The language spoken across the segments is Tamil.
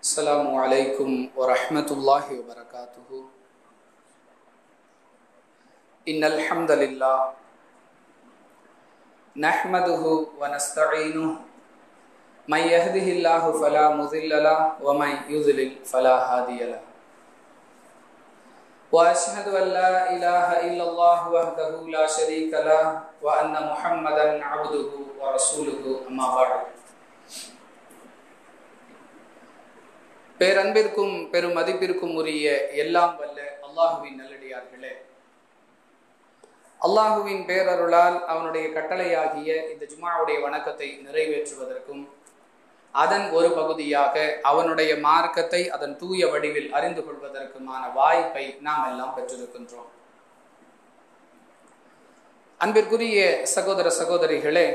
السلام عليكم ورحمة الله وبركاته إن الحمد لله نحمده ونستعينه من يهده الله فلا مضل له ومن يضلل فلا هادي له وأشهد أن لا إله إلا الله وحده لا شريك له وأن محمدا عبده ورسوله أما بعد பேரன்பிற்கும் பெரும் மதிப்பிற்கும் உரிய எல்லாம் வல்ல அல்லாஹுவின் நல்லடியார்களே அல்லாஹுவின் பேரருளால் அவனுடைய கட்டளையாகிய இந்த ஜுமாவுடைய வணக்கத்தை நிறைவேற்றுவதற்கும் அதன் ஒரு பகுதியாக அவனுடைய மார்க்கத்தை அதன் தூய வடிவில் அறிந்து கொள்வதற்குமான வாய்ப்பை நாம் எல்லாம் பெற்றிருக்கின்றோம் அன்பிற்குரிய சகோதர சகோதரிகளே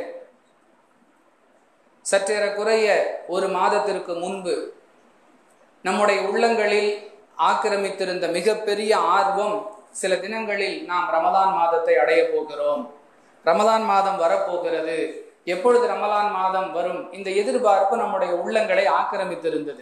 சற்றேறக்குறைய ஒரு மாதத்திற்கு முன்பு நம்முடைய உள்ளங்களில் ஆக்கிரமித்திருந்த மிகப்பெரிய ஆர்வம் சில தினங்களில் நாம் ரமதான் மாதத்தை அடைய போகிறோம் ரமதான் மாதம் வரப்போகிறது எப்பொழுது ரமலான் மாதம் வரும் இந்த எதிர்பார்ப்பு நம்முடைய உள்ளங்களை ஆக்கிரமித்திருந்தது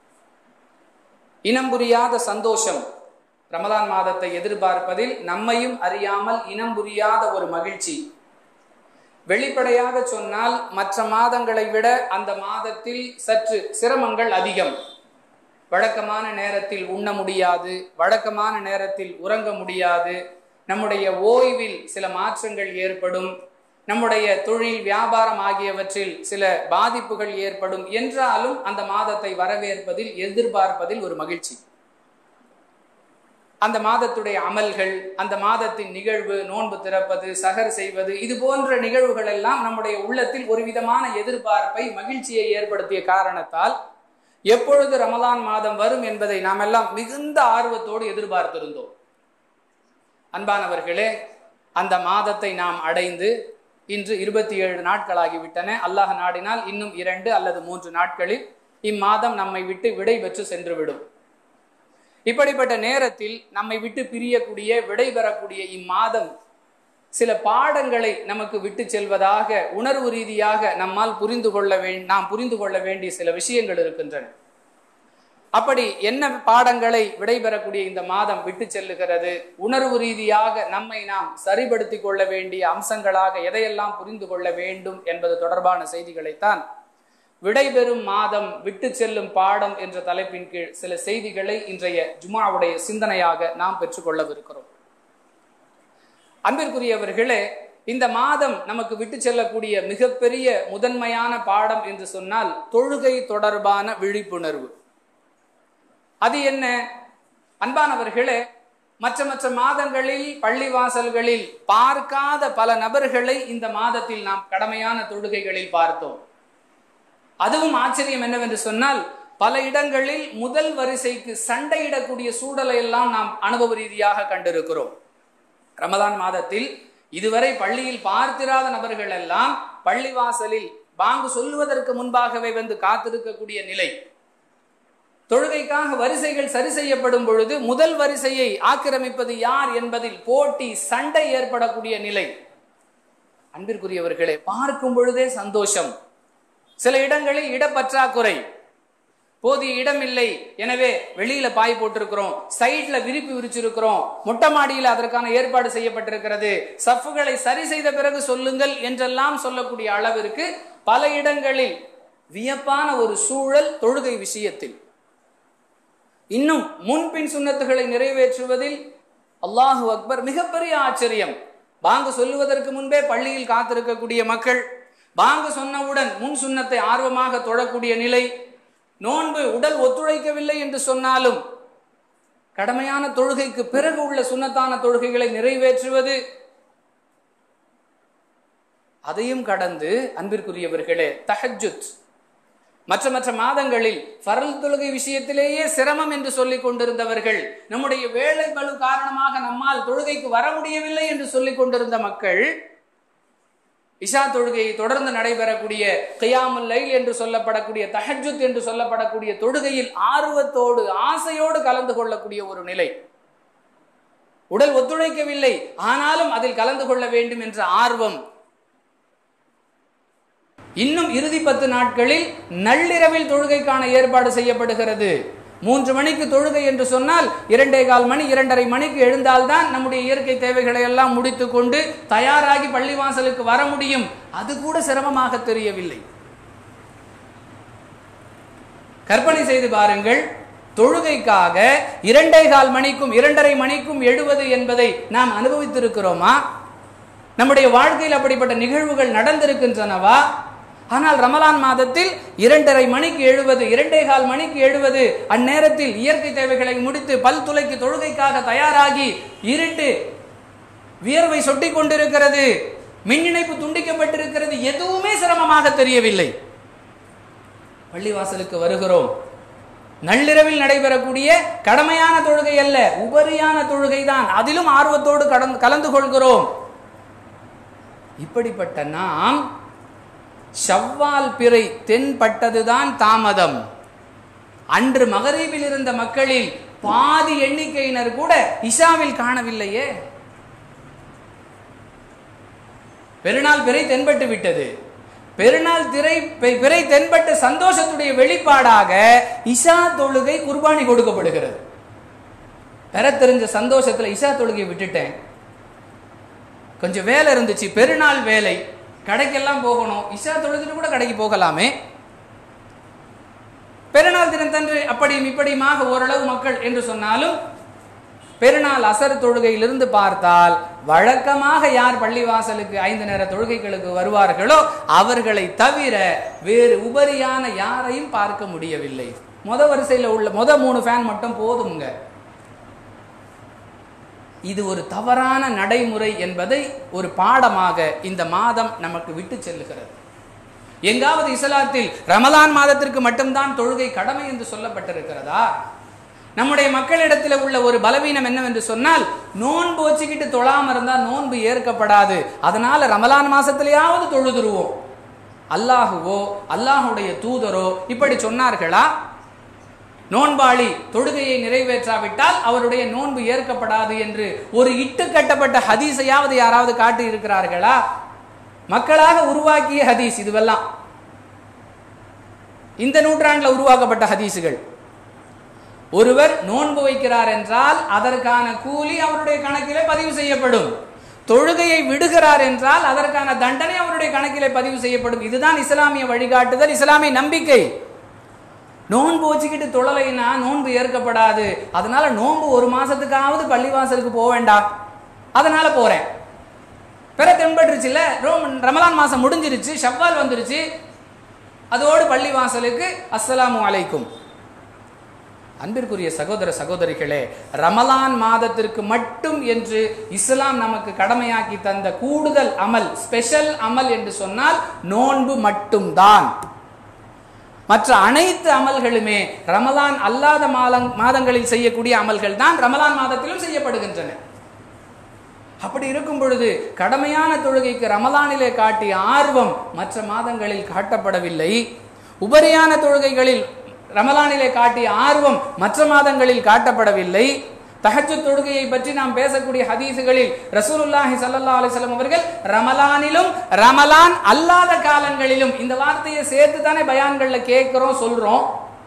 இனம் புரியாத சந்தோஷம் ரமலான் மாதத்தை எதிர்பார்ப்பதில் நம்மையும் அறியாமல் இனம் புரியாத ஒரு மகிழ்ச்சி வெளிப்படையாக சொன்னால் மற்ற மாதங்களை விட அந்த மாதத்தில் சற்று சிரமங்கள் அதிகம் வழக்கமான நேரத்தில் உண்ண முடியாது வழக்கமான நேரத்தில் உறங்க முடியாது நம்முடைய ஓய்வில் சில மாற்றங்கள் ஏற்படும் நம்முடைய தொழில் வியாபாரம் ஆகியவற்றில் சில பாதிப்புகள் ஏற்படும் என்றாலும் அந்த மாதத்தை வரவேற்பதில் எதிர்பார்ப்பதில் ஒரு மகிழ்ச்சி அந்த மாதத்துடைய அமல்கள் அந்த மாதத்தின் நிகழ்வு நோன்பு திறப்பது சகர் செய்வது இது போன்ற நிகழ்வுகள் எல்லாம் நம்முடைய உள்ளத்தில் ஒரு விதமான எதிர்பார்ப்பை மகிழ்ச்சியை ஏற்படுத்திய காரணத்தால் எப்பொழுது ரமலான் மாதம் வரும் என்பதை நாம் எல்லாம் மிகுந்த ஆர்வத்தோடு எதிர்பார்த்திருந்தோம் அன்பானவர்களே அந்த மாதத்தை நாம் அடைந்து இன்று இருபத்தி ஏழு நாட்களாகிவிட்டன அல்லாஹ் நாடினால் இன்னும் இரண்டு அல்லது மூன்று நாட்களில் இம்மாதம் நம்மை விட்டு விடை பெற்று சென்றுவிடும் இப்படிப்பட்ட நேரத்தில் நம்மை விட்டு பிரியக்கூடிய விடை பெறக்கூடிய இம்மாதம் சில பாடங்களை நமக்கு விட்டு செல்வதாக உணர்வு ரீதியாக நம்மால் புரிந்து கொள்ள வே நாம் புரிந்து கொள்ள வேண்டிய சில விஷயங்கள் இருக்கின்றன அப்படி என்ன பாடங்களை விடைபெறக்கூடிய இந்த மாதம் விட்டு செல்லுகிறது உணர்வு ரீதியாக நம்மை நாம் சரிபடுத்திக் கொள்ள வேண்டிய அம்சங்களாக எதையெல்லாம் புரிந்து கொள்ள வேண்டும் என்பது தொடர்பான செய்திகளைத்தான் விடைபெறும் மாதம் விட்டு செல்லும் பாடம் என்ற தலைப்பின் கீழ் சில செய்திகளை இன்றைய ஜுமாவுடைய சிந்தனையாக நாம் பெற்றுக்கொள்ளவிருக்கிறோம் அன்பிற்குரியவர்களே இந்த மாதம் நமக்கு விட்டு செல்லக்கூடிய மிகப்பெரிய முதன்மையான பாடம் என்று சொன்னால் தொழுகை தொடர்பான விழிப்புணர்வு அது என்ன அன்பானவர்களே மற்ற மற்ற மாதங்களில் பள்ளிவாசல்களில் பார்க்காத பல நபர்களை இந்த மாதத்தில் நாம் கடமையான தொழுகைகளில் பார்த்தோம் அதுவும் ஆச்சரியம் என்னவென்று சொன்னால் பல இடங்களில் முதல் வரிசைக்கு சண்டையிடக்கூடிய சூழலை எல்லாம் நாம் அனுபவ ரீதியாக கண்டிருக்கிறோம் ரமதான் மாதத்தில் இதுவரை பள்ளியில் பார்த்திராத நபர்கள் எல்லாம் பள்ளிவாசலில் பாங்கு சொல்லுவதற்கு முன்பாகவே வந்து காத்திருக்கக்கூடிய நிலை தொழுகைக்காக வரிசைகள் சரி செய்யப்படும் பொழுது முதல் வரிசையை ஆக்கிரமிப்பது யார் என்பதில் போட்டி சண்டை ஏற்படக்கூடிய நிலை அன்பிற்குரியவர்களே பார்க்கும் பொழுதே சந்தோஷம் சில இடங்களில் இடப்பற்றாக்குறை போதிய இடம் இல்லை எனவே வெளியில பாய் போட்டிருக்கிறோம் சைட்ல விரிப்பு விரிச்சிருக்கிறோம் மொட்டை மாடியில் அதற்கான ஏற்பாடு செய்யப்பட்டிருக்கிறது சஃப்புகளை சரி செய்த பிறகு சொல்லுங்கள் என்றெல்லாம் சொல்லக்கூடிய அளவிற்கு பல இடங்களில் வியப்பான ஒரு சூழல் தொழுகை விஷயத்தில் இன்னும் முன்பின் சுண்ணத்துகளை நிறைவேற்றுவதில் அல்லாஹு அக்பர் மிகப்பெரிய ஆச்சரியம் பாங்கு சொல்லுவதற்கு முன்பே பள்ளியில் காத்திருக்கக்கூடிய மக்கள் பாங்கு சொன்னவுடன் முன் சுண்ணத்தை ஆர்வமாக தொழக்கூடிய நிலை நோன்பு உடல் ஒத்துழைக்கவில்லை என்று சொன்னாலும் கடமையான தொழுகைக்கு பிறகு உள்ள சுண்ணத்தான தொழுகைகளை நிறைவேற்றுவது அதையும் கடந்து அன்பிற்குரியவர்களே தஹஜுத் மற்ற மற்ற மாதங்களில் ஃபரல் தொழுகை விஷயத்திலேயே சிரமம் என்று சொல்லிக் கொண்டிருந்தவர்கள் நம்முடைய வேலை பலு காரணமாக நம்மால் தொழுகைக்கு வர முடியவில்லை என்று சொல்லிக் கொண்டிருந்த மக்கள் இஷா தொழுகையை தொடர்ந்து நடைபெறக்கூடிய கையாமுல் லைல் என்று சொல்லப்படக்கூடிய தஹஜுத் என்று சொல்லப்படக்கூடிய தொழுகையில் ஆர்வத்தோடு ஆசையோடு கலந்து கொள்ளக்கூடிய ஒரு நிலை உடல் ஒத்துழைக்கவில்லை ஆனாலும் அதில் கலந்து கொள்ள வேண்டும் என்ற ஆர்வம் இன்னும் இறுதி பத்து நாட்களில் நள்ளிரவில் தொழுகைக்கான ஏற்பாடு செய்யப்படுகிறது மூன்று மணிக்கு தொழுகை என்று சொன்னால் இரண்டே கால் மணி இரண்டரை மணிக்கு எழுந்தால்தான் நம்முடைய இயற்கை தேவைகளை எல்லாம் முடித்து கொண்டு தயாராகி பள்ளிவாசலுக்கு வர முடியும் அது கூட சிரமமாக தெரியவில்லை கற்பனை செய்து பாருங்கள் தொழுகைக்காக இரண்டே கால் மணிக்கும் இரண்டரை மணிக்கும் எழுவது என்பதை நாம் அனுபவித்திருக்கிறோமா நம்முடைய வாழ்க்கையில் அப்படிப்பட்ட நிகழ்வுகள் நடந்திருக்கின்றனவா ஆனால் ரமலான் மாதத்தில் இரண்டரை மணிக்கு எழுவது இரண்டே கால் மணிக்கு எழுவது அந்நேரத்தில் இயற்கை தேவைகளை முடித்து பல் துளைக்கு தொழுகைக்காக தயாராகி இருட்டு வியர்வை சொட்டி கொண்டிருக்கிறது மின் இணைப்பு துண்டிக்கப்பட்டிருக்கிறது எதுவுமே சிரமமாக தெரியவில்லை பள்ளிவாசலுக்கு வருகிறோம் நள்ளிரவில் நடைபெறக்கூடிய கடமையான தொழுகை அல்ல உபரியான தொழுகை தான் அதிலும் ஆர்வத்தோடு கடந்து கலந்து கொள்கிறோம் இப்படிப்பட்ட நாம் ஷவ்வால் பிறை தென்பட்டதுதான் தாமதம் அன்று மகரீபில் இருந்த மக்களில் பாதி எண்ணிக்கையினர் கூட இஷாவில் காணவில்லையே பெருநாள் பிறை தென்பட்டு விட்டது பெருநாள் திரை பெ- பிறை தென்பட்ட சந்தோஷத்துடைய வெளிப்பாடாக இஷா தொழுகை குர்பானி கொடுக்கப்படுகிறது பெற தெரிஞ்ச சந்தோஷத்துல இஷா தொழுகையை விட்டுட்டேன் கொஞ்சம் வேலை இருந்துச்சு பெருநாள் வேலை கடைக்கெல்லாம் போகணும் இஷா தொழுதுட்டு கூட கடைக்கு போகலாமே பெருநாள் தினத்தன்று அப்படியும் இப்படியுமாக ஓரளவு மக்கள் என்று சொன்னாலும் பெருநாள் அசர் தொழுகையிலிருந்து பார்த்தால் வழக்கமாக யார் பள்ளிவாசலுக்கு ஐந்து நேர தொழுகைகளுக்கு வருவார்களோ அவர்களை தவிர வேறு உபரியான யாரையும் பார்க்க முடியவில்லை முத வரிசையில் உள்ள முத மூணு ஃபேன் மட்டும் போதுங்க இது ஒரு தவறான நடைமுறை என்பதை ஒரு பாடமாக இந்த மாதம் நமக்கு விட்டு செல்லுகிறது எங்காவது இஸ்லாத்தில் ரமலான் மாதத்திற்கு மட்டும்தான் தொழுகை கடமை என்று சொல்லப்பட்டிருக்கிறதா நம்முடைய மக்களிடத்தில் உள்ள ஒரு பலவீனம் என்னவென்று சொன்னால் நோன்பு வச்சுக்கிட்டு தொழாம இருந்தா நோன்பு ஏற்கப்படாது அதனால ரமலான் மாசத்திலேயாவது தொழுதுருவோம் அல்லாஹுவோ அல்லாஹுடைய தூதரோ இப்படி சொன்னார்களா நோன்பாளி தொழுகையை நிறைவேற்றாவிட்டால் அவருடைய நோன்பு ஏற்கப்படாது என்று ஒரு இட்டு கட்டப்பட்ட ஹதீஸையாவது யாராவது காட்டி இருக்கிறார்களா மக்களாக உருவாக்கிய ஹதீஸ் இதுவெல்லாம் இந்த நூற்றாண்டில் உருவாக்கப்பட்ட ஹதீஸுகள் ஒருவர் நோன்பு வைக்கிறார் என்றால் அதற்கான கூலி அவருடைய கணக்கிலே பதிவு செய்யப்படும் தொழுகையை விடுகிறார் என்றால் அதற்கான தண்டனை அவருடைய கணக்கிலே பதிவு செய்யப்படும் இதுதான் இஸ்லாமிய வழிகாட்டுதல் இஸ்லாமிய நம்பிக்கை நோன்பு வச்சுக்கிட்டு தொழலைன்னா நோன்பு ஏற்கப்படாது அதனால நோன்பு ஒரு மாசத்துக்காவது பள்ளிவாசலுக்கு போக வேண்டாம் அதனால போறேன் பிற தென்பட்டுருச்சுல்ல ரோம் ரமலான் மாசம் முடிஞ்சிருச்சு ஷவ்வால் வந்துருச்சு அதோடு பள்ளிவாசலுக்கு அஸ்ஸலாமு அலைக்கும் அன்பிற்குரிய சகோதர சகோதரிகளே ரமலான் மாதத்திற்கு மட்டும் என்று இஸ்லாம் நமக்கு கடமையாக்கி தந்த கூடுதல் அமல் ஸ்பெஷல் அமல் என்று சொன்னால் நோன்பு மட்டும்தான் மற்ற அனைத்து அமல்களுமே ரமலான் அல்லாத மாதங் மாதங்களில் செய்யக்கூடிய அமல்கள் தான் ரமலான் மாதத்திலும் செய்யப்படுகின்றன அப்படி இருக்கும் பொழுது கடமையான தொழுகைக்கு ரமலானிலே காட்டிய ஆர்வம் மற்ற மாதங்களில் காட்டப்படவில்லை உபரியான தொழுகைகளில் ரமலானிலே காட்டிய ஆர்வம் மற்ற மாதங்களில் காட்டப்படவில்லை தஹஜ்ஜுத் தொழுகையை பற்றி நாம் பேசக்கூடிய ஹதீஸுகளில் ரசூலுல்லாஹி ஸல்லல்லாஹு அலைஹி வஸல்லம் அவர்கள் ரமலானிலும் ரமலான் அல்லாத காலங்களிலும் இந்த வார்த்தையை சேர்த்து தானே பயான்கள்ல கேட்கிறோம் சொல்றோம்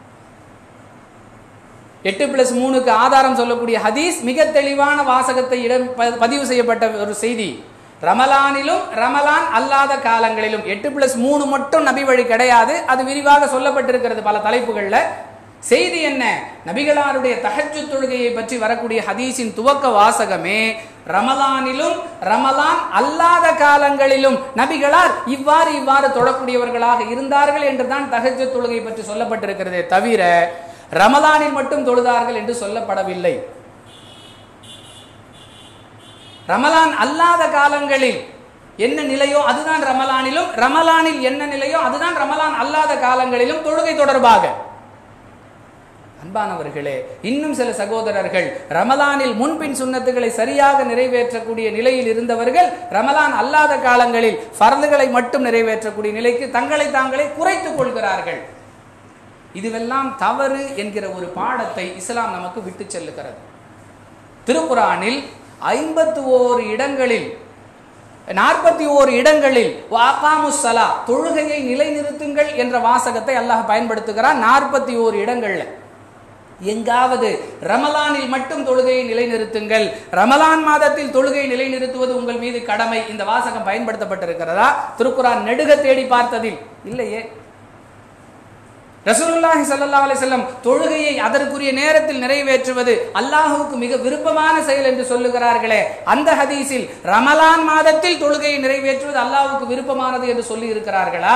எட்டு பிளஸ் மூணுக்கு ஆதாரம் சொல்லக்கூடிய ஹதீஸ் மிக தெளிவான வாசகத்தை இடம் ப- பதிவு செய்யப்பட்ட ஒரு செய்தி ரமலானிலும் ரமலான் அல்லாத காலங்களிலும் எட்டு பிளஸ் மூணு மட்டும் நபி வழி கிடையாது அது விரிவாக சொல்லப்பட்டிருக்கிறது பல தலைப்புகள்ல செய்தி என்ன நபிகளாருடைய தஹஜ்ஜு தொழுகையை பற்றி வரக்கூடிய ஹதீஸின் துவக்க வாசகமே ரமலானிலும் ரமலான் அல்லாத காலங்களிலும் நபிகளார் இவ்வாறு இவ்வாறு தொழக்கூடியவர்களாக இருந்தார்கள் என்றுதான் தஹஜ்ஜு தொழுகை பற்றி சொல்லப்பட்டிருக்கிறதே தவிர ரமலானில் மட்டும் தொழுதார்கள் என்று சொல்லப்படவில்லை ரமலான் அல்லாத காலங்களில் என்ன நிலையோ அதுதான் ரமலானிலும் ரமலானில் என்ன நிலையோ அதுதான் ரமலான் அல்லாத காலங்களிலும் தொழுகை தொடர்பாக அன்பானவர்களே இன்னும் சில சகோதரர்கள் ரமலானில் முன்பின் சுன்னத்துகளை சரியாக நிறைவேற்றக்கூடிய நிலையில் இருந்தவர்கள் ரமலான் அல்லாத காலங்களில் ஃபர்துகளை மட்டும் நிறைவேற்றக்கூடிய நிலைக்கு தங்களை தாங்களே குறைத்துக் கொள்கிறார்கள் இதுவெல்லாம் தவறு என்கிற ஒரு பாடத்தை இஸ்லாம் நமக்கு விட்டு செல்லுகிறது திருக்குரானில் ஐம்பத்து ஓரு இடங்களில் நாற்பத்தி ஓரு இடங்களில் வாகாமுசலா தொழுகையை நிலைநிறுத்துங்கள் என்ற வாசகத்தை அல்லாஹ் பயன்படுத்துகிறான் நாற்பத்தி ஓரு இடங்கள்ல எங்காவது ரமலானில் மட்டும் தொழுகையை நிலைநிறுத்துங்கள் ரமலான் மாதத்தில் தொழுகையை நிலைநிறுத்துவது உங்கள் மீது கடமை இந்த வாசகம் பயன்படுத்தப்பட்டிருக்கிறதா திருக்குரான் நெடுக தேடி பார்த்ததில் இல்லையே ரசூலுல்லாஹி ஸல்லல்லாஹு அலைஹி வஸல்லம் தொழுகையை அதற்குரிய நேரத்தில் நிறைவேற்றுவது அல்லாஹ்வுக்கு மிக விருப்பமான செயல் என்று சொல்லுகிறார்களே அந்த ஹதீஸில் ரமலான் மாதத்தில் தொழுகையை நிறைவேற்றுவது அல்லாஹ்வுக்கு விருப்பமானது என்று சொல்லி இருக்கிறார்களா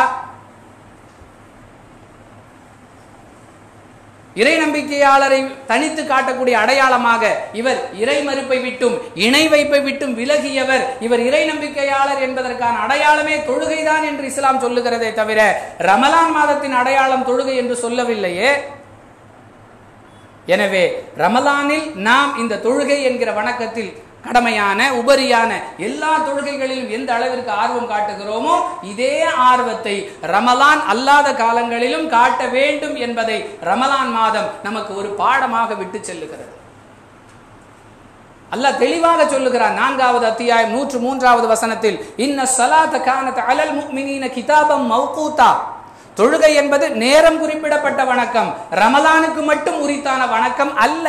இறை நம்பிக்கையாளரை தனித்து காட்டக்கூடிய அடையாளமாக இவர் இறை மறுப்பை விட்டும் இணை வைப்பை விட்டும் விலகியவர் இவர் இறை நம்பிக்கையாளர் என்பதற்கான அடையாளமே தொழுகைதான் என்று இஸ்லாம் சொல்லுகிறதே தவிர ரமலான் மாதத்தின் அடையாளம் தொழுகை என்று சொல்லவில்லையே எனவே ரமலானில் நாம் இந்த தொழுகை என்கிற வணக்கத்தில் கடமையான உபரியான எல்லா தொழுகைகளிலும் எந்த அளவிற்கு ஆர்வம் காட்டுகிறோமோ இதே ஆர்வத்தை ரமலான் அல்லாத காலங்களிலும் காட்ட வேண்டும் என்பதை ரமலான் மாதம் நமக்கு ஒரு பாடமாக விட்டு செல்லுகிறது அல்லாஹ் தெளிவாக சொல்லுகிறான் நான்காவது அத்தியாயம் நூற்று மூன்றாவது வசனத்தில் இன்ன சலாத்த கானத் அலல் முக்மினீன கிதாபம் மௌகூத்தா தொழுகை என்பது நேரம் குறிப்பிடப்பட்ட வணக்கம் ரமலானுக்கு மட்டும் உரித்தான வணக்கம் அல்ல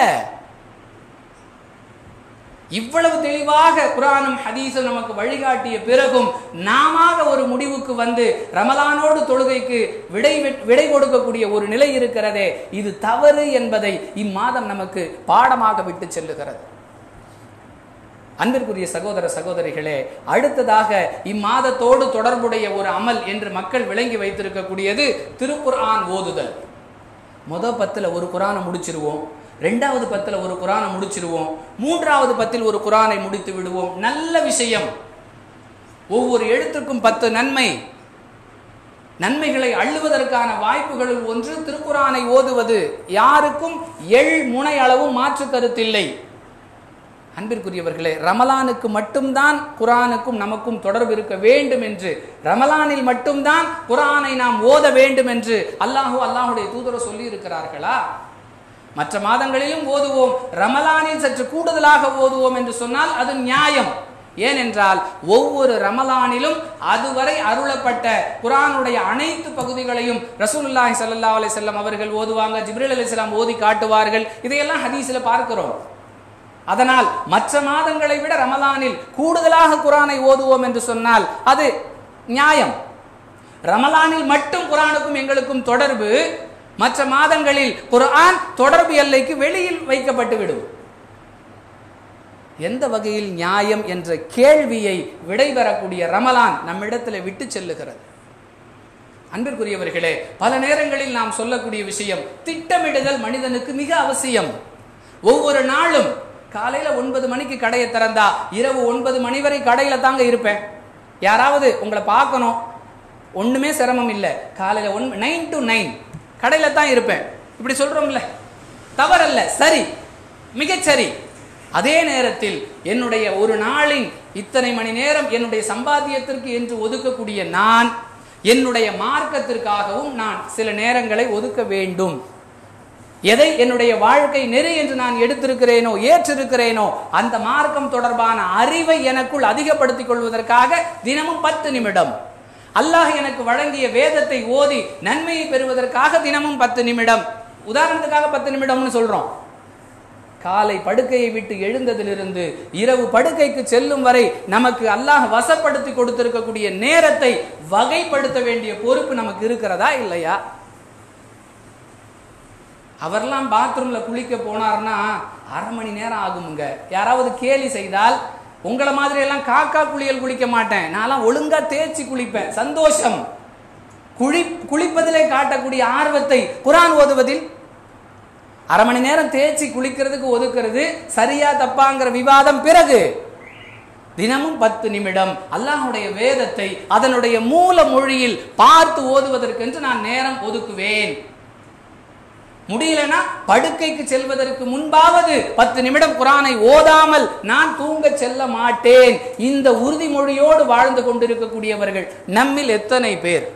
இவ்வளவு தெளிவாக குரானும் ஹதீஸும் நமக்கு வழிகாட்டிய பிறகும் நாம ஒரு முடிவுக்கு வந்து ரமலானோடு தொழுகைக்கு விடை விடை கொடுக்கக்கூடிய ஒரு நிலை இருக்கிறதே இது தவறு என்பதை இம்மாதம் நமக்கு பாடமாக விட்டு செல்லுகிறது அன்பிற்குரிய சகோதர சகோதரிகளே அடுத்ததாக இம்மாதத்தோடு தொடர்புடைய ஒரு அமல் என்று மக்கள் விளங்கி வைத்திருக்கக்கூடியது திருக்குர்ஆன் ஓதுதல் முத பத்துல ஒரு குரானை முடிச்சிருவோம் ரெண்டாவது பத்தில் ஒரு குரானை முடிச்சிருவோம் மூன்றாவது பத்தில் ஒரு குரானை முடித்து விடுவோம் நல்ல விஷயம் ஒவ்வொரு எழுத்துக்கும் பத்து நன்மை நன்மைகளை அள்ளுவதற்கான வாய்ப்புகளில் ஒன்று திருக்குரானை ஓதுவது யாருக்கும் எள் முனை அளவும் மாற்று கருத்தில்லை அன்பிற்குரியவர்களே ரமலானுக்கு மட்டும்தான் குரானுக்கும் நமக்கும் தொடர்பு இருக்க வேண்டும் என்று ரமலானில் மட்டும்தான் குரானை நாம் ஓத வேண்டும் என்று அல்லாஹூ அல்லாஹுடைய தூதர் சொல்லி இருக்கிறார்களா மற்ற மாதங்களிலும் ஓதுவோம் ரமலானில் சற்று கூடுதலாக ஓதுவோம் என்று சொன்னால் அது நியாயம் ஏனென்றால் ஒவ்வொரு ரமலானிலும் அதுவரை அருளப்பட்ட குரானுடைய அனைத்து பகுதிகளையும் ரசூலுல்லாஹி சல்லா அலி செல்லம் அவர்கள் ஓதுவாங்க ஜிப்ரில் அலி இஸ்லாம் ஓதி காட்டுவார்கள் இதையெல்லாம் ஹதீஸில் பார்க்கிறோம் அதனால் மற்ற மாதங்களை விட ரமலானில் கூடுதலாக குரானை ஓதுவோம் என்று சொன்னால் அது நியாயம் ரமலானில் மட்டும் குரானுக்கும் எங்களுக்கும் தொடர்பு மற்ற மாதங்களில் குர்ஆன் தொடர்பு எல்லைக்கு வெளியில் வைக்கப்பட்டு விடும் எந்த வகையில் நியாயம் என்ற கேள்வியை விடைபெறக்கூடிய ரமலான் நம்மிடத்தில் விட்டு செல்லுகிறது அன்பிற்குரியவர்களே பல நேரங்களில் நாம் சொல்லக்கூடிய விஷயம் திட்டமிடுதல் மனிதனுக்கு மிக அவசியம் ஒவ்வொரு நாளும் காலையில ஒன்பது மணிக்கு கடையை திறந்தா இரவு ஒன்பது மணி வரை கடையில தாங்க இருப்பேன் யாராவது உங்களை பார்க்கணும் ஒண்ணுமே சிரமம் இல்லை காலையில ஒன் நைன் டு நைன் கடையில தான் இருப்பேன் இப்படி சொல்றோம்ல தவறல்ல சரி மிகச்சரி அதே நேரத்தில் என்னுடைய ஒரு நாளின் இத்தனை மணி நேரம் என்னுடைய சம்பாத்தியத்திற்கு என்று ஒதுக்கக்கூடிய நான் என்னுடைய மார்க்கத்திற்காகவும் நான் சில நேரங்களை ஒதுக்க வேண்டும் எதை என்னுடைய வாழ்க்கை நெறி என்று நான் எடுத்திருக்கிறேனோ ஏற்றிருக்கிறேனோ அந்த மார்க்கம் தொடர்பான அறிவை எனக்குள் அதிகப்படுத்திக் கொள்வதற்காக தினமும் பத்து நிமிடம் அல்லாஹ் எனக்கு வழங்கிய வேதத்தை ஓதி நன்மையை பெறுவதற்காக தினமும் பத்து நிமிடம் உதாரணத்துக்காக பத்து நிமிடம்னு சொல்றோம் காலை படுக்கையை விட்டு எழுந்ததிலிருந்து இரவு படுக்கைக்கு செல்லும் வரை நமக்கு அல்லாஹ் வசப்படுத்தி கொடுத்திருக்கக்கூடிய நேரத்தை வகைப்படுத்த வேண்டிய பொறுப்பு நமக்கு இருக்கிறதா இல்லையா அவர்லாம் பாத்ரூம்ல குளிக்க போனார்னா அரை மணி நேரம் ஆகுமுங்க யாராவது கேலி செய்தால் உங்களை மாதிரி எல்லாம் காக்கா குளியல் குளிக்க மாட்டேன் நான்லாம் ஒழுங்கா தேய்ச்சி குளிப்பேன் சந்தோஷம் குளி குளிப்பதிலே காட்டக்கூடிய ஆர்வத்தை குரான் ஓதுவதில் அரை மணி நேரம் தேய்ச்சி குளிக்கிறதுக்கு ஒதுக்குறது சரியா தப்பாங்கிற விவாதம் பிறகு தினமும் பத்து நிமிடம் அல்லாஹுடைய வேதத்தை அதனுடைய மூல மொழியில் பார்த்து ஓதுவதற்கென்று நான் நேரம் ஒதுக்குவேன் முடியலனா படுக்கைக்கு செல்வதற்கு முன்பாவது பத்து நிமிடம் குரானை ஓதாமல் நான் தூங்க செல்ல மாட்டேன் இந்த உறுதிமொழியோடு வாழ்ந்து கொண்டிருக்கக்கூடியவர்கள் நம்மில் எத்தனை பேர்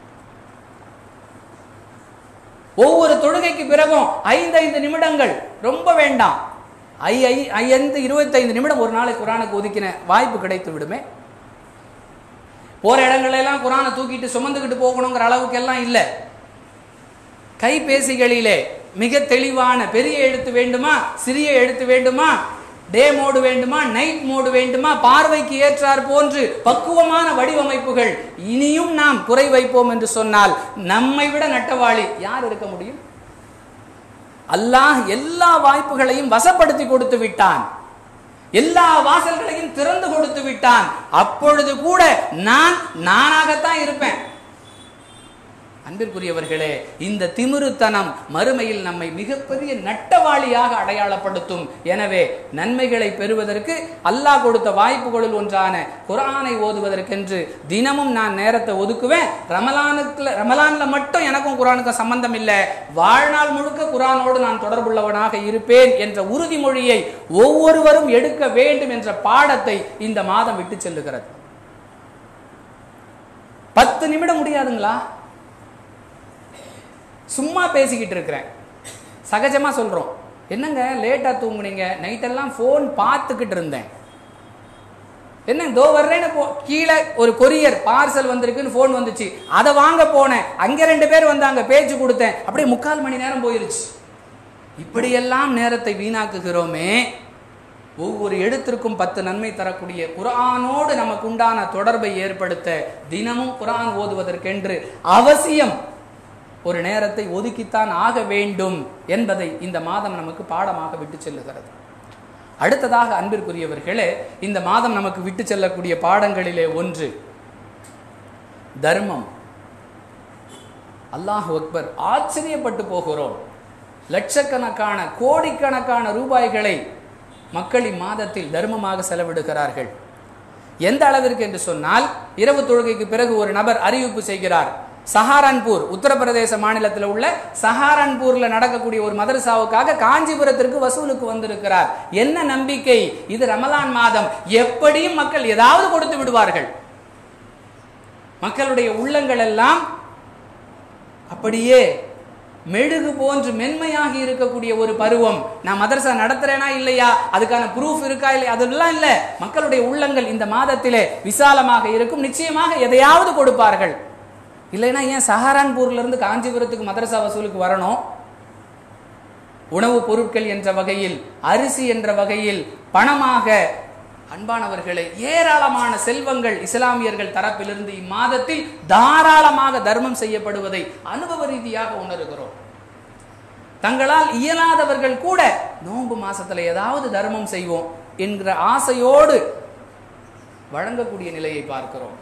ஒவ்வொரு தொழுகைக்கு பிறகும் ஐந்து ஐந்து நிமிடங்கள் ரொம்ப வேண்டாம் ஐ ஐ ஐந்து இருபத்தைந்து நிமிடம் ஒரு நாளைக்கு குரானுக்கு ஒதுக்கின வாய்ப்பு கிடைத்து விடுமே போற இடங்கள்ல எல்லாம் குரானை தூக்கிட்டு சுமந்துக்கிட்டு போகணுங்கிற அளவுக்கு எல்லாம் இல்லை கைபேசிகளிலே மிக தெளிவான பெரிய எழுத்து வேண்டுமா சிறிய எழுத்து வேண்டுமா டே மோடு வேண்டுமா நைட் மோடு வேண்டுமா பார்வைக்கு ஏற்றார் போன்று பக்குவமான வடிவமைப்புகள் இனியும் நாம் குறை வைப்போம் என்று சொன்னால் நம்மை விட நட்டவாளி யார் இருக்க முடியும் அல்லாஹ் எல்லா வாய்ப்புகளையும் வசப்படுத்தி கொடுத்து விட்டான் எல்லா வாசல்களையும் திறந்து கொடுத்து விட்டான் அப்பொழுது கூட நான் நானாகத்தான் இருப்பேன் அன்பிற்குரியவர்களே இந்த திமிருத்தனம் மறுமையில் நம்மை மிகப்பெரிய நட்டவாளியாக அடையாளப்படுத்தும் எனவே நன்மைகளை பெறுவதற்கு அல்லாஹ் கொடுத்த வாய்ப்புகளில் ஒன்றான குரானை ஓதுவதற்கென்று தினமும் நான் நேரத்தை ஒதுக்குவேன் ரமலானுக்குல ரமலான்ல மட்டும் எனக்கும் குரானுக்கும் சம்பந்தம் இல்லை வாழ்நாள் முழுக்க குரானோடு நான் தொடர்புள்ளவனாக இருப்பேன் என்ற உறுதிமொழியை ஒவ்வொருவரும் எடுக்க வேண்டும் என்ற பாடத்தை இந்த மாதம் விட்டு செல்லுகிறது பத்து நிமிடம் முடியாதுங்களா சும்மா பேசிக்கிட்டு இருக்கிறேன் சகஜமாக சொல்கிறோம் என்னங்க லேட்டாக தூங்குனீங்க நைட்டெல்லாம் ஃபோன் பார்த்துக்கிட்டு இருந்தேன் என்ன தோ வர்றேன்னு போ கீழே ஒரு கொரியர் பார்சல் வந்திருக்குன்னு ஃபோன் வந்துச்சு அதை வாங்க போனேன் அங்கே ரெண்டு பேர் வந்தாங்க பேச்சு கொடுத்தேன் அப்படியே முக்கால் மணி நேரம் போயிருச்சு இப்படியெல்லாம் நேரத்தை வீணாக்குகிறோமே ஒவ்வொரு எழுத்திற்கும் பத்து நன்மை தரக்கூடிய குரானோடு நமக்கு உண்டான தொடர்பை ஏற்படுத்த தினமும் குரான் ஓதுவதற்கென்று அவசியம் ஒரு நேரத்தை ஒதுக்கித்தான் ஆக வேண்டும் என்பதை இந்த மாதம் நமக்கு பாடமாக விட்டு செல்லுகிறது அடுத்ததாக அன்பிற்குரியவர்களே இந்த மாதம் நமக்கு விட்டு செல்லக்கூடிய பாடங்களிலே ஒன்று தர்மம் அல்லாஹ் அக்பர் ஆச்சரியப்பட்டு போகிறோம் லட்சக்கணக்கான கோடிக்கணக்கான ரூபாய்களை மக்கள் இம்மாதத்தில் தர்மமாக செலவிடுகிறார்கள் எந்த அளவிற்கு என்று சொன்னால் இரவு தொழுகைக்கு பிறகு ஒரு நபர் அறிவிப்பு செய்கிறார் சஹாரன்பூர் உத்தரப்பிரதேச மாநிலத்தில் உள்ள சஹாரன்பூர்ல நடக்கக்கூடிய ஒரு மதரசாவுக்காக காஞ்சிபுரத்திற்கு வசூலுக்கு வந்திருக்கிறார் என்ன நம்பிக்கை இது ரமலான் மாதம் எப்படியும் மக்கள் ஏதாவது கொடுத்து விடுவார்கள் மக்களுடைய உள்ளங்கள் எல்லாம் அப்படியே மெழுகு போன்று மென்மையாகி இருக்கக்கூடிய ஒரு பருவம் நான் மதரசா நடத்துறேனா இல்லையா அதுக்கான ப்ரூஃப் இருக்கா இல்லையா அதெல்லாம் இல்லை மக்களுடைய உள்ளங்கள் இந்த மாதத்திலே விசாலமாக இருக்கும் நிச்சயமாக எதையாவது கொடுப்பார்கள் இல்லைன்னா ஏன் சஹாரான்பூர்ல இருந்து காஞ்சிபுரத்துக்கு மதரசா வசூலுக்கு வரணும் உணவுப் பொருட்கள் என்ற வகையில் அரிசி என்ற வகையில் பணமாக அன்பானவர்களை ஏராளமான செல்வங்கள் இஸ்லாமியர்கள் தரப்பிலிருந்து இம்மாதத்தில் தாராளமாக தர்மம் செய்யப்படுவதை அனுபவ ரீதியாக உணர்கிறோம் தங்களால் இயலாதவர்கள் கூட நோன்பு மாசத்துல ஏதாவது தர்மம் செய்வோம் என்கிற ஆசையோடு வழங்கக்கூடிய நிலையை பார்க்கிறோம்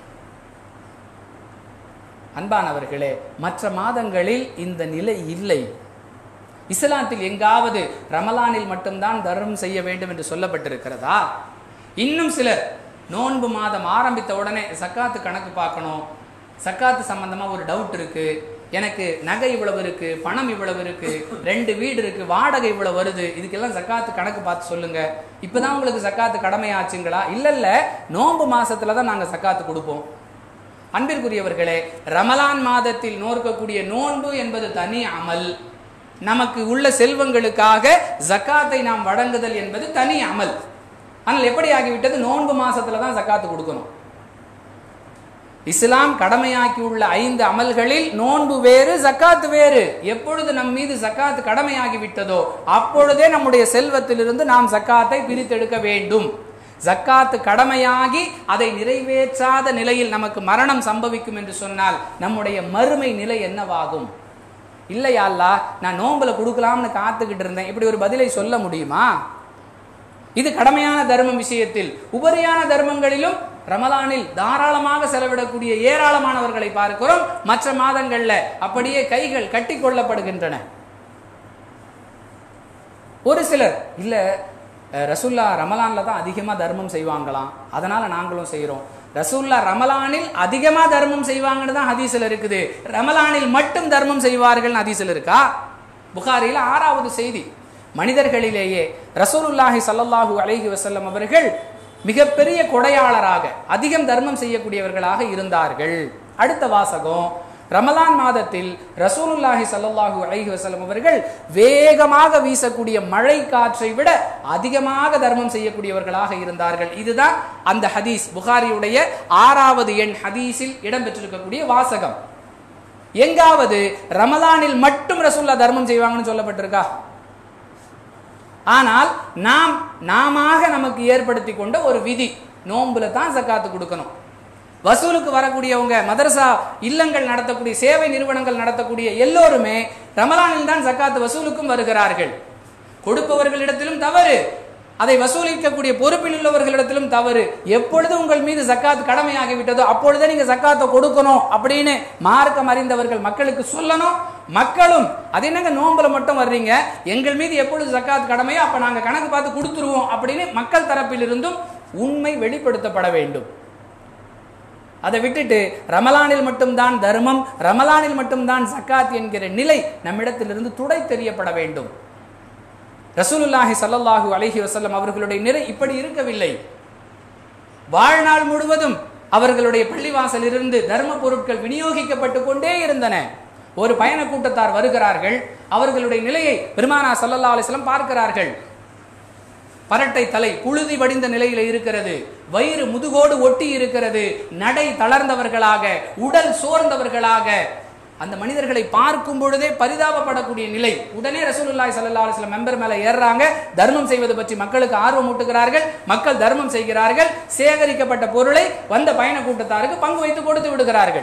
அன்பானவர்களே மற்ற மாதங்களில் இந்த நிலை இல்லை இஸ்லாத்தில் எங்காவது ரமலானில் மட்டும்தான் தர்மம் செய்ய வேண்டும் என்று சொல்லப்பட்டிருக்கிறதா இன்னும் சிலர் நோன்பு மாதம் ஆரம்பித்த உடனே சக்காத்து கணக்கு பார்க்கணும் சக்காத்து சம்பந்தமா ஒரு டவுட் இருக்கு எனக்கு நகை இவ்வளவு இருக்கு பணம் இவ்வளவு இருக்கு ரெண்டு வீடு இருக்கு வாடகை இவ்வளவு வருது இதுக்கெல்லாம் சக்காத்து கணக்கு பார்த்து சொல்லுங்க இப்பதான் உங்களுக்கு சக்காத்து கடமையாச்சுங்களா இல்ல இல்ல நோன்பு மாசத்துல தான் நாங்க சக்காத்து கொடுப்போம் அன்பிற்குரியவர்களே ரமலான் மாதத்தில் நோர்க்கக்கூடிய நோன்பு என்பது தனி அமல் நமக்கு உள்ள செல்வங்களுக்காக ஜக்காத்தை நாம் வழங்குதல் என்பது தனி அமல் ஆனால் எப்படி ஆகிவிட்டது நோன்பு மாசத்துல தான் ஜக்காத்து கொடுக்கணும் இஸ்லாம் கடமையாக்கியுள்ள ஐந்து அமல்களில் நோன்பு வேறு ஜக்காத்து வேறு எப்பொழுது நம் மீது ஜக்காத்து கடமையாகி விட்டதோ அப்பொழுதே நம்முடைய செல்வத்திலிருந்து நாம் ஜக்காத்தை பிரித்தெடுக்க வேண்டும் ஜக்காத்து கடமையாகி அதை நிறைவேற்றாத நிலையில் நமக்கு மரணம் சம்பவிக்கும் என்று சொன்னால் நம்முடைய மறுமை நிலை என்னவாகும் இல்லையா அல்லா நான் நோம்புல கொடுக்கலாம்னு காத்துக்கிட்டு இருந்தேன் இப்படி ஒரு பதிலை சொல்ல முடியுமா இது கடமையான தர்மம் விஷயத்தில் உபரியான தர்மங்களிலும் ரமலானில் தாராளமாக செலவிடக்கூடிய ஏராளமானவர்களை பார்க்கிறோம் மற்ற மாதங்கள்ல அப்படியே கைகள் கட்டி கொள்ளப்படுகின்றன ஒரு சிலர் இல்ல அஹ், ரசுல்லா ரமலான்ல தான் அதிகமா தர்மம் செய்வாங்களாம் அதனால நாங்களும் செய்றோம் ரசூல்லா ரமலானில் அதிகமா தர்மம் செய்வாங்கன்னு தான் ஹதீஸ்ல இருக்குது ரமலானில் மட்டும் தர்மம் செய்வார்கள் ஹதீஸ்ல இருக்கா புகாரில் ஆறாவது செய்தி மனிதர்களிலேயே ரசூலுல்லாஹி ஸல்லல்லாஹு அலைஹி வஸல்லம் அவர்கள் மிகப்பெரிய கொடையாளராக அதிகம் தர்மம் செய்யக்கூடியவர்களாக இருந்தார்கள் அடுத்த வாசகம் ரமலான் மாதத்தில் ரசூலுல்லாஹி ஸல்லல்லாஹு அலைஹி வஸல்லம் அவர்கள் வேகமாக வீசக்கூடிய மழை காற்றை விட அதிகமாக தர்மம் செய்யக்கூடியவர்களாக இருந்தார்கள் இதுதான் அந்த ஹதீஸ் புகாரியுடைய ஆறாவது எண் ஹதீஸில் இடம்பெற்றிருக்கக்கூடிய வாசகம் எங்காவது ரமலானில் மட்டும் ரசூல்லா தர்மம் செய்வாங்கன்னு சொல்லப்பட்டிருக்கா ஆனால் நாம் நாம நமக்கு ஏற்படுத்தி கொண்ட ஒரு விதி நோன்புல தான் சக்காத்து கொடுக்கணும் வசூலுக்கு வரக்கூடியவங்க மதரசா இல்லங்கள் நடத்தக்கூடிய சேவை நிறுவனங்கள் நடத்தக்கூடிய எல்லோருமே ரமலானில் தான் சக்காத்து வசூலுக்கும் வருகிறார்கள் கொடுப்பவர்களிடத்திலும் தவறு அதை வசூலிக்கக்கூடிய பொறுப்பில் உள்ளவர்களிடத்திலும் தவறு எப்பொழுது உங்கள் மீது சக்காத் கடமையாகி விட்டதோ அப்பொழுதே நீங்க சக்காத்தை கொடுக்கணும் அப்படின்னு மார்க்கம் அறிந்தவர்கள் மக்களுக்கு சொல்லணும் மக்களும் அது என்னங்க நோம்புல மட்டும் வர்றீங்க எங்கள் மீது எப்பொழுது சக்காத் கடமையோ அப்ப நாங்க கணக்கு பார்த்து கொடுத்துருவோம் அப்படின்னு மக்கள் தரப்பிலிருந்தும் உண்மை வெளிப்படுத்தப்பட வேண்டும் அதை விட்டுட்டு ரமலானில் மட்டும்தான் தர்மம் ரமலானில் மட்டும்தான் சக்காத் என்கிற நிலை நம்மிடத்திலிருந்து துடை தெரியப்பட வேண்டும் ரசூலுல்லாஹி ஸல்லல்லாஹு அலைஹி வஸல்லம் அவர்களுடைய நிலை இப்படி இருக்கவில்லை வாழ்நாள் முழுவதும் அவர்களுடைய பள்ளிவாசலிருந்து தர்ம பொருட்கள் விநியோகிக்கப்பட்டு கொண்டே இருந்தன ஒரு பயண கூட்டத்தார் வருகிறார்கள் அவர்களுடைய நிலையை பெருமானா ஸல்லல்லாஹு அலைஹி வஸல்லம் பார்க்கிறார்கள் பரட்டை தலை புழுதி வடிந்த நிலையில் இருக்கிறது வயிறு முதுகோடு ஒட்டி இருக்கிறது நடை தளர்ந்தவர்களாக உடல் சோர்ந்தவர்களாக அந்த மனிதர்களை பார்க்கும் பொழுதே பரிதாபப்படக்கூடிய நிலை உடனே ரசூலுல்லாஹி ஸல்லல்லாஹு அலைஹி வஸல்லம் மெம்பர் மேல ஏறுறாங்க தர்மம் செய்வது பற்றி மக்களுக்கு ஆர்வம் ஊட்டுகிறார்கள் மக்கள் தர்மம் செய்கிறார்கள் சேகரிக்கப்பட்ட பொருளை வந்த பயண கூட்டத்தாருக்கு பங்கு வைத்து கொடுத்து விடுகிறார்கள்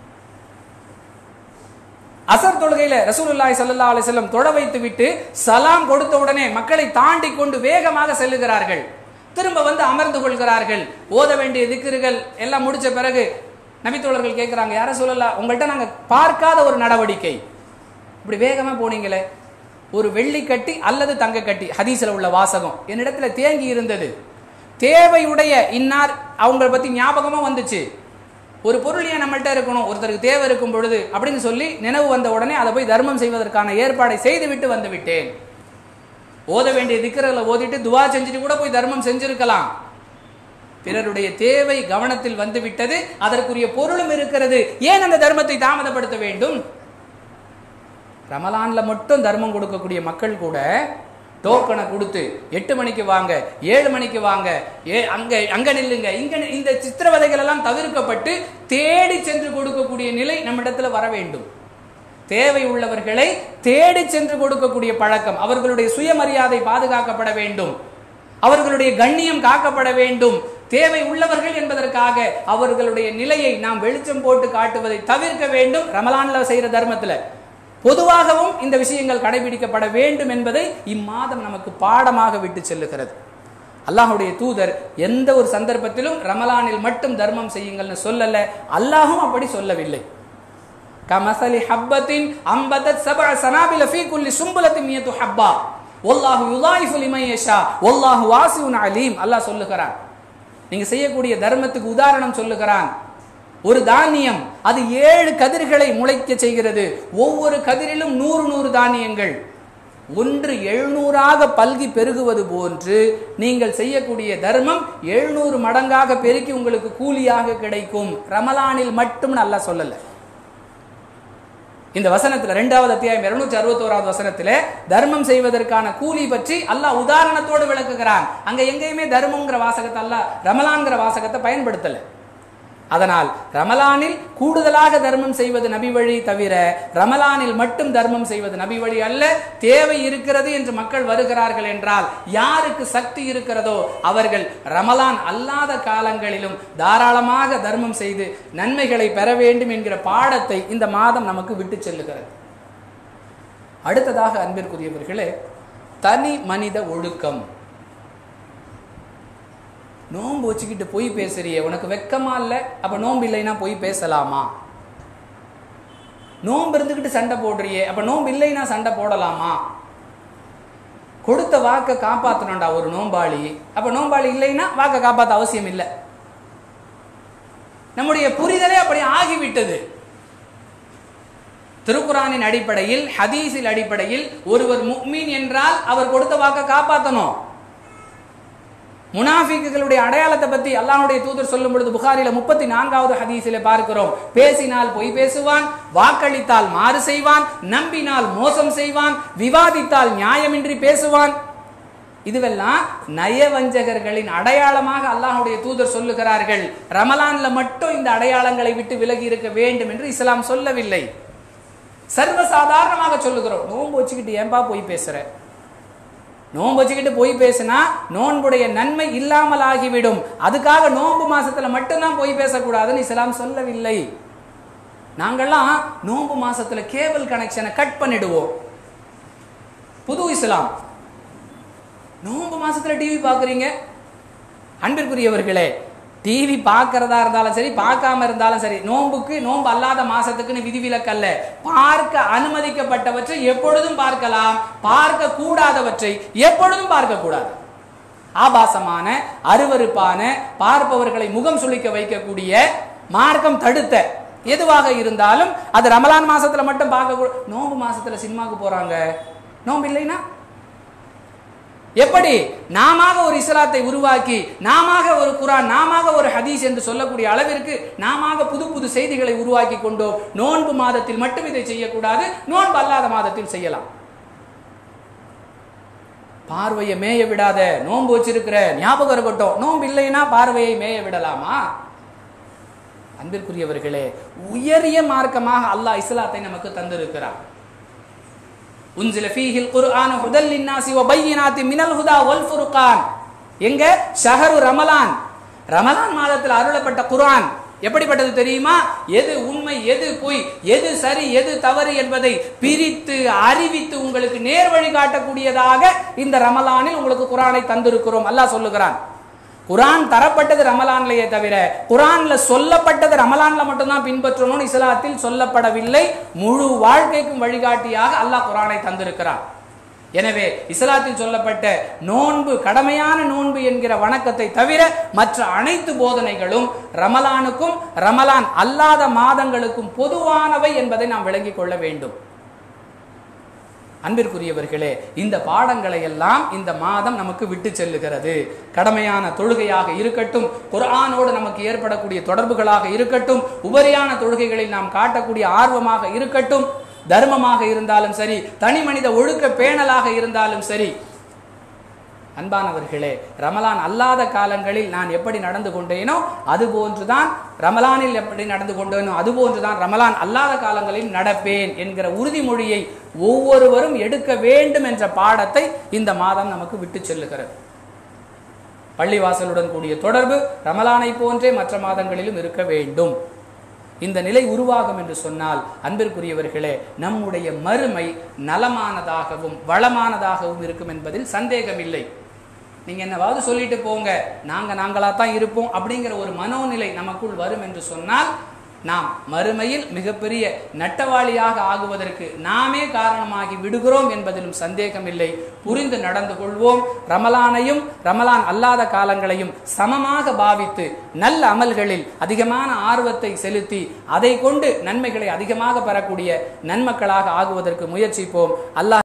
அசர் தொழுகையில ரசூலுல்லாஹி ஸல்லல்லாஹு அலைஹி வஸல்லம் தொட வைத்து விட்டு சலாம் கொடுத்த உடனே மக்களை தாண்டி கொண்டு வேகமாக செல்லுகிறார்கள் திரும்ப வந்து அமர்ந்து கொள்கிறார்கள் ஓத வேண்டிய திக்கிறுகள் எல்லாம் முடிச்ச பிறகு நபித்தோழர்கள் கேட்குறாங்க யார சொல்லலாம் உங்கள்கிட்ட நாங்கள் பார்க்காத ஒரு நடவடிக்கை இப்படி வேகமா போனீங்களே ஒரு வெள்ளி கட்டி அல்லது தங்க கட்டி ஹதீஸ்ல உள்ள வாசகம் என்னிடத்துல தேங்கி இருந்தது தேவையுடைய இன்னார் அவங்கள பத்தி ஞாபகமா வந்துச்சு ஒரு பொருள் ஏன் நம்மள்ட்ட இருக்கணும் ஒருத்தருக்கு தேவை இருக்கும் பொழுது அப்படின்னு சொல்லி நினைவு வந்த உடனே அதை போய் தர்மம் செய்வதற்கான ஏற்பாடை செய்து விட்டு வந்து விட்டேன் ஓத வேண்டிய திக்கர்களை ஓதிட்டு துவா செஞ்சுட்டு கூட போய் தர்மம் செஞ்சிருக்கலாம் பிறருடைய தேவை கவனத்தில் வந்து விட்டது அதற்குரிய பொருளும் இருக்கிறது ஏன் அந்த தர்மத்தை தாமதப்படுத்த வேண்டும் ரமலான்ல மட்டும் தர்மம் கொடுக்கக்கூடிய மக்கள் கூட டோக்கனை கொடுத்து எட்டு மணிக்கு வாங்க ஏழு மணிக்கு வாங்க ஏ அங்க அங்க நில்லுங்க இங்க நி- இந்த சித்திரவதைகள் எல்லாம் தவிர்க்கப்பட்டு தேடி சென்று கொடுக்கக்கூடிய நிலை நம்மிடத்துல வர வேண்டும் தேவை உள்ளவர்களை தேடி சென்று கொடுக்கக்கூடிய பழக்கம் அவர்களுடைய சுயமரியாதை பாதுகாக்கப்பட வேண்டும் அவர்களுடைய கண்ணியம் காக்கப்பட வேண்டும் தேவை உள்ளவர்கள் என்பதற்காக அவர்களுடைய நிலையை நாம் வெளிச்சம் போட்டு காட்டுவதை தவிர்க்க வேண்டும் ரமலான்ல செய்யற தர்மத்துல பொதுவாகவும் இந்த விஷயங்கள் கடைபிடிக்கப்பட வேண்டும் என்பதை இம்மாதம் நமக்கு பாடமாக விட்டு செல்லுகிறது அல்லாஹ்வுடைய தூதர் எந்த ஒரு சந்தர்ப்பத்திலும் ரமலானில் மட்டும் தர்மம் செய்யுங்கள்னு சொல்லல அல்லாஹும் அப்படி சொல்லவில்லை கமசலி ஹப்பத்தின் அம்பதத் சபஅ சனாபில ஃபீ குல்லி சும்பலத்தின் மியத்து ஹப்பா வல்லாஹு யுதாயிஃபு லிமன் யஷா வல்லாஹு வாசிஉன் அலீம் அல்லாஹ் சொல்லுகிறான் நீங்க செய்யக்கூடிய தர்மத்துக்கு உதாரணம் சொல்லுகிறான் ஒரு தானியம் அது ஏழு கதிர்களை முளைக்க செய்கிறது ஒவ்வொரு கதிரிலும் நூறு நூறு தானியங்கள் ஒன்று எழுநூறாக பல்கி பெருகுவது போன்று நீங்கள் செய்யக்கூடிய தர்மம் எழுநூறு மடங்காக பெருக்கி உங்களுக்கு கூலியாக கிடைக்கும் ரமலானில் மட்டும் நல்லா சொல்லல இந்த வசனத்துல ரெண்டாவது அத்தியாயம் இருநூற்றி அறுபத்தோராவது வசனத்துல தர்மம் செய்வதற்கான கூலி பற்றி அல்லாஹ் உதாரணத்தோடு விளக்குகிறான் அங்க எங்கேயுமே தர்மம்ங்கிற வாசகத்தை அல்லாஹ் ரமலான்ங்கிற வாசகத்தை பயன்படுத்தல அதனால் ரமலானில் கூடுதலாக தர்மம் செய்வது நபி வழி தவிர ரமலானில் மட்டும் தர்மம் செய்வது நபி வழி அல்ல தேவை இருக்கிறது என்று மக்கள் வருகிறார்கள் என்றால் யாருக்கு சக்தி இருக்கிறதோ அவர்கள் ரமலான் அல்லாத காலங்களிலும் தாராளமாக தர்மம் செய்து நன்மைகளை பெற வேண்டும் என்கிற பாடத்தை இந்த மாதம் நமக்கு விட்டு செல்லுகிறது அடுத்ததாக அன்பிற்குரியவர்களே தனி மனித ஒழுக்கம் நோன்பு வச்சுக்கிட்டு பொய் பேசுறியே உனக்கு வெக்கமா இல்லை அப்ப நோன்பு இல்லைன்னா பொய் பேசலாமா நோன்பு இருந்துக்கிட்டு சண்டை போடுறியே அப்ப நோன்பு இல்லைன்னா சண்டை போடலாமா கொடுத்த வாக்கை காப்பாற்றணும்டா ஒரு நோம்பாளி அப்ப நோம்பாளி இல்லைன்னா வாக்கை காப்பாற்ற அவசியம் இல்லை நம்முடைய புரிதலே அப்படி ஆகிவிட்டது திருக்குறானின் அடிப்படையில் ஹதீஸில் அடிப்படையில் ஒருவர் முக்மீன் என்றால் அவர் கொடுத்த வாக்கை காப்பாற்றணும் முனாஃபிக்குகளுடைய அடையாளத்தை பத்தி அல்லாஹ்வுடைய தூதர் சொல்லும் பொழுது புகாரில முப்பத்தி நான்காவது ஹதீஸிலே பார்க்கிறோம் பேசினால் பொய் பேசுவான் வாக்களித்தால் மாறு செய்வான் நம்பினால் மோசம் செய்வான் விவாதித்தால் நியாயமின்றி பேசுவான் இதுவெல்லாம் நயவஞ்சகர்களின் அடையாளமாக அல்லாஹ்வுடைய தூதர் சொல்லுகிறார்கள் ரமலான்ல மட்டும் இந்த அடையாளங்களை விட்டு விலகி இருக்க வேண்டும் என்று இஸ்லாம் சொல்லவில்லை சர்வசாதாரணமாக சொல்லுகிறோம் நோன்பு வச்சுக்கிட்டு ஏன்பா போய் பேசுற நோன்பு வச்சுக்கிட்டு போய் பேசினா நோன்புடைய நன்மை இல்லாமல் ஆகிவிடும் அதுக்காக நோன்பு மாசத்துல மட்டும்தான் போய் பேசக்கூடாதுன்னு இஸ்லாம் சொல்லவில்லை நாங்கெல்லாம் நோன்பு மாசத்துல கேபிள் கனெக்ஷனை கட் பண்ணிடுவோம் புது இஸ்லாம் நோன்பு மாசத்துல டிவி பாக்குறீங்க அன்பிற்குரியவர்களே டிவி பார்க்கறதா இருந்தாலும் சரி பார்க்காம இருந்தாலும் சரி நோன்புக்கு நோன்பு அல்லாத மாசத்துக்குன்னு விதிவிலக்கு அல்ல பார்க்க அனுமதிக்கப்பட்டவற்றை எப்பொழுதும் பார்க்கலாம் பார்க்க கூடாதவற்றை எப்பொழுதும் பார்க்க கூடாது ஆபாசமான அருவருப்பான பார்ப்பவர்களை முகம் சுளிக்க வைக்கக்கூடிய மார்க்கம் தடுத்த எதுவாக இருந்தாலும் அது ரமலான் மாசத்துல மட்டும் பார்க்க கூ- நோன்பு மாசத்துல சினிமாக்கு போறாங்க நோன்பு இல்லைன்னா எப்படி நாம ஒரு இஸ்லாத்தை உருவாக்கி நாம ஒரு குரான் நாம ஒரு ஹதீஸ் என்று சொல்லக்கூடிய அளவிற்கு நாம புது புது செய்திகளை உருவாக்கி கொண்டோம் நோன்பு மாதத்தில் மட்டும் இதை செய்யக்கூடாது நோன்பு அல்லாத மாதத்தில் செய்யலாம் பார்வையை மேய விடாத நோன்பு வச்சிருக்கிற ஞாபகம் இருக்கட்டும் நோன்பு இல்லைன்னா பார்வையை மேய விடலாமா அன்பிற்குரியவர்களே உயரிய மார்க்கமாக அல்லாஹ் இஸ்லாத்தை நமக்கு தந்திருக்கிறார் உன்சில ஃபீஹில் குர்ஆன் ஹுதல் லின்னாசி வ பையினாத்தி மினல் ஹுதா வல் ஃபுர்கான் எங்க ஷஹரு ரமலான் ரமலான் மாதத்தில் அருளப்பட்ட குர்ஆன் எப்படிப்பட்டது தெரியுமா எது உண்மை எது பொய் எது சரி எது தவறு என்பதை பிரித்து அறிவித்து உங்களுக்கு நேர் வழி காட்டக்கூடியதாக இந்த ரமலானில் உங்களுக்கு குர்ஆனை தந்திருக்கிறோம் அல்லாஹ் சொல்லுகிறான் குர்ஆன் தரப்பட்டது ரமலான்லயே தவிர குர்ஆன்ல சொல்லப்பட்டது ரமலான்ல மட்டும்தான் பின்பற்றணும்னு இஸ்லாத்தில் சொல்லப்படவில்லை முழு வாழ்க்கைக்கும் வழிகாட்டியாக அல்லாஹ் குர்ஆனை தந்திருக்கிறான் எனவே இஸ்லாத்தில் சொல்லப்பட்ட நோன்பு கடமையான நோன்பு என்கிற வணக்கத்தை தவிர மற்ற அனைத்து போதனைகளும் ரமலானுக்கும் ரமலான் அல்லாத மாதங்களுக்கும் பொதுவானவை என்பதை நாம் விளங்கிக் கொள்ள வேண்டும் அன்பிற்குரியவர்களே இந்த பாடங்களை எல்லாம் இந்த மாதம் நமக்கு விட்டு செல்லுகிறது கடமையான தொழுகையாக இருக்கட்டும் குர்ஆனோடு நமக்கு ஏற்படக்கூடிய தொடர்புகளாக இருக்கட்டும் உபரியான தொழுகைகளில் நாம் காட்டக்கூடிய ஆர்வமாக இருக்கட்டும் தர்மமாக இருந்தாலும் சரி தனி மனித ஒழுக்க பேணலாக இருந்தாலும் சரி அன்பானவர்களே ரமலான் அல்லாத காலங்களில் நான் எப்படி நடந்து கொண்டேனோ அது போன்றுதான் ரமலானில் எப்படி நடந்து கொண்டேனோ அது போன்றுதான் ரமலான் அல்லாத காலங்களில் நடப்பேன் என்கிற உறுதிமொழியை ஒவ்வொருவரும் எடுக்க வேண்டும் என்ற பாடத்தை இந்த மாதம் நமக்கு விட்டு செல்லுகிறது பள்ளிவாசலுடன் கூடிய தொடர்பு ரமலானை போன்றே மற்ற மாதங்களிலும் இருக்க வேண்டும் இந்த நிலை உருவாகும் என்று சொன்னால் அன்பிற்குரியவர்களே நம்முடைய மறுமை நலமானதாகவும் வளமானதாகவும் இருக்கும் என்பதில் சந்தேகமில்லை நீங்க என்னவாவது சொல்லிட்டு போங்க நாங்க நாங்களா தான் இருப்போம் அப்படிங்கிற ஒரு மனோநிலை நமக்குள் வரும் என்று சொன்னால் நாம் மறுமையில் மிகப்பெரிய நட்டவாளியாக ஆகுவதற்கு நாமே காரணமாகி விடுகிறோம் என்பதிலும் சந்தேகமில்லை புரிந்து நடந்து கொள்வோம் ரமலானையும் ரமலான் அல்லாத காலங்களையும் சமமாக பாவித்து நல்ல அமல்களில் அதிகமான ஆர்வத்தை செலுத்தி அதை கொண்டு நன்மைகளை அதிகமாக பெறக்கூடிய நன்மக்களாக ஆகுவதற்கு முயற்சிப்போம் அல்லாஹ்